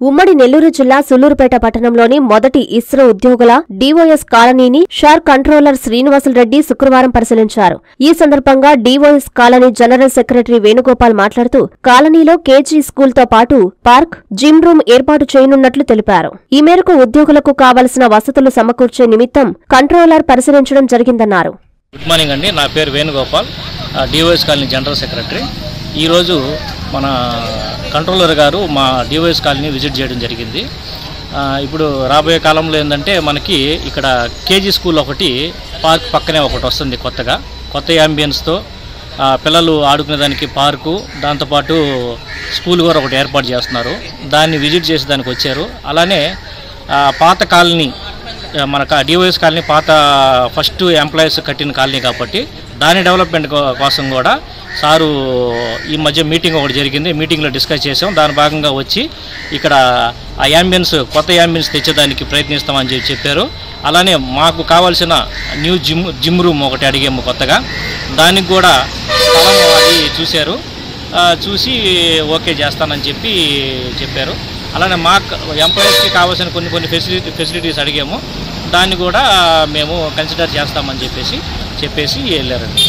ఉమ్మడి నెల్లూరు జిల్లా సుల్లూరుపేట పట్టణంలోని మొదటి ఇస్రో ఉద్యోగుల డీఓఎస్ కాలనీని షార్ కంట్రోలర్ శ్రీనివాసులరెడ్డి శుక్రవారం పరిశీలించారు ఈ సందర్భంగా DOS colony general secretary Venugopal మాట్లాడుతూ కాలనీలో కేజీ స్కూల్తో పాటు పార్క్ జిమ్ రూమ్ ఏర్పాటు చేయనున్నట్లు తెలిపారు ఈ మేరకు ఉద్యోగులకు కావలసిన వసతులు సమకూర్చే నిమిత్తం కంట్రోలర్ పరిశీలించడం జరిగిందన్నారు గుడ్ మార్నింగ్ అండి నా పేరు Venugopal DYS colony general secretary ఈరోజు మన కంట్రోలర్ గారు మా డివైఎస్ కాలనీ విజిట్ చేయడం జరిగింది ఆ, ఇప్పుడు రాబోయే కాలంలో ఏంటంటే మనకి ఇక్కడ కేజీ స్కూల్ ఒకటి పార్క్ పక్కనే ఒకటి వస్తుంది కొత్తగా కొత్త యాంబియన్స్తో ఆ, పిల్లలు ఆడుకునేదానికి పార్కు దాంతోపాటు స్కూల్ కూడా ఒకటి ఏర్పాటు చేస్తున్నారు దాన్ని విజిట్ చేసి దానికి వచ్చారు అలానే ఆ, పాత కాలనీ ఆ, మన డివైఎస్ కాలనీ పాత ఫస్ట్ ఎంప్లాయీస్ కట్టిన కాలనీ కాబట్టి దాని డెవలప్మెంట్ కో- కోసం కూడా సారు ఈ మధ్య మీటింగ్ ఒకటి జరిగింది మీటింగ్లో డిస్కస్ చేసాం దాని భాగంగా వచ్చి ఇక్కడ ఆ యాంబియన్స్ కొత్త యాంబియన్స్ తెచ్చేదానికి ప్రయత్నిస్తామని చెప్పి చెప్పారు అలానే మాకు కావాల్సిన న్యూ జిమ్ జిమ్ రూమ్ ఒకటి అడిగాము కొత్తగా దానికి కూడా స్థలం అది చూశారు ఆ, చూసి ఓకే చేస్తానని చెప్పి చెప్పారు అలానే మా ఎంప్లాయీస్కి కావాల్సిన కొన్ని కొన్ని ఫెసిలిటీ ఫెసిలిటీస్ అడిగాము దాన్ని కూడా మేము కన్సిడర్ చేస్తామని చెప్పేసి చెప్పేసి వెళ్ళారండి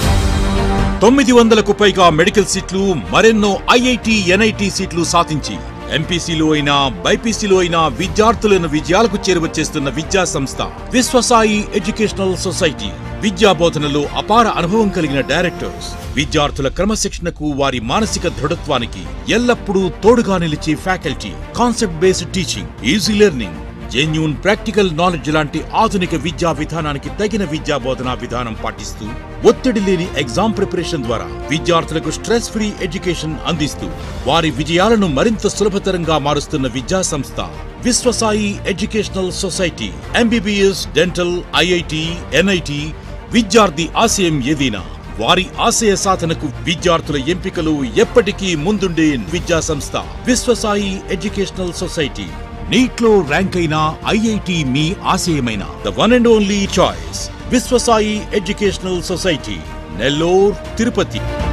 తొమ్మిది వందలకు పైగా మెడికల్ సీట్లు మరెన్నో ఐఐటి ఎన్ఐటి సీట్లు సాధించి ఎంపీసీలో అయినా బైపీసీలో అయినా విద్యార్థులను విజయాలకు చేరువచేస్తున్న విద్యా సంస్థ విశ్వసాయి ఎడ్యుకేషనల్ సొసైటీ విద్యా బోధనలో అపార అనుభవం కలిగిన డైరెక్టర్స్ విద్యార్థుల క్రమశిక్షణకు వారి మానసిక దృఢత్వానికి ఎల్లప్పుడూ తోడుగా నిలిచే faculty concept based teaching easy learning genuine practical knowledge లాంటి ఆధునిక విద్యా విధానానికి తగిన విద్యా బోధనా విధానం పాటిస్తూ ఒత్తిడి లేని ఎగ్జామ్ ప్రిపరేషన్ ద్వారా విద్యార్థులకు స్ట్రెస్ ఫ్రీ ఎడ్యుకేషన్ అందిస్తూ వారి విజయాలను మరింత సులభతరంగా మారుస్తున్న విద్యా సంస్థ Viswasai educational society MBBS dental IIT NIT విద్యార్థి ఆశయం ఏదైనా వారి ఆశయ సాధనకు విద్యార్థుల ఎంపికలు ఎప్పటికీ ముందుండే విద్యా సంస్థ విశ్వసాయి ఎడ్యుకేషనల్ సొసైటీ నీట్ లో ర్యాంక్ అయిన ఐఐటి మీ ఆశయమైన the one and only choice Viswasai educational society Nellore Tirupati